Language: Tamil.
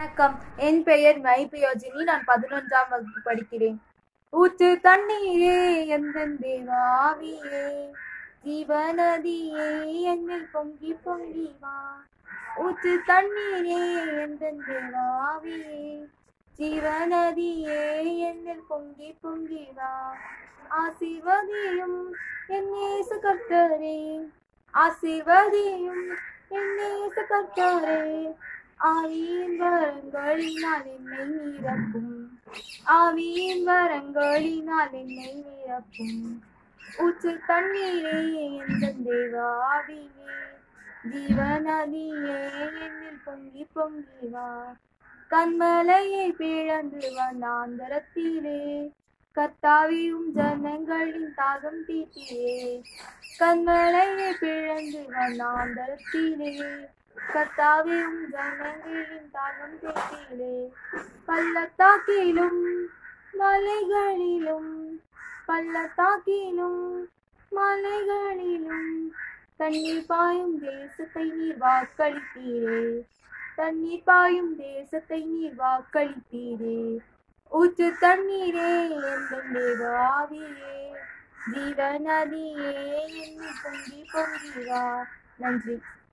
வணக்கம் என் பெயர் மைபியோஜினி நான் பதினொன்றாம் வகுப்பு படிக்கிறேன் ஊற்று தண்ணீரே எந்தன் தேவாவியே ஜீவநதியே என்னில் பொங்கி பொங்கி வா ஊற்று தண்ணீரே எந்தன் தேவாவியே ஜீவநதியே என்னில் பொங்கி பொங்கி வா ஆசீர்வதியும் என் இயேசு கர்த்தரே ஆசீர்வதியும் என் இயேசு கர்த்தரே ஆவியின் வரங்களினால் என்னை நிரப்பும் ஆவியின் வரங்களினால் என்னை நிரப்பும் ஊற்று தண்ணீரே எந்த தேவாவியே ஜீவநதியே என்னில் பொங்கி பொங்கி வா கண்மலையை பிளந்து வண்ணாந்தரத்திலே கர்த்தாவியும் ஜனங்களின் தாகம் தீட்டியே கண்மலையை பிளந்து வண்ணாந்தரத்திலே கர்த்தாவியும் ஜனங்களின் தாகம் தீட்டிலே பள்ளத்தாக்கிலும் மலைகளிலும் பள்ளத்தாக்கிலும் மலைகளிலும் தண்ணீர் பாயும் தேசத்தை நீர் வாக்களித்தீரே தண்ணீர் பாயும் தேசத்தை நீர் வாக்களித்தீரே ஊற்று தண்ணீரே எங்கள் தேவாவியே ஜீவநதியே என்னை பொங்கி பொங்கி வா நன்றி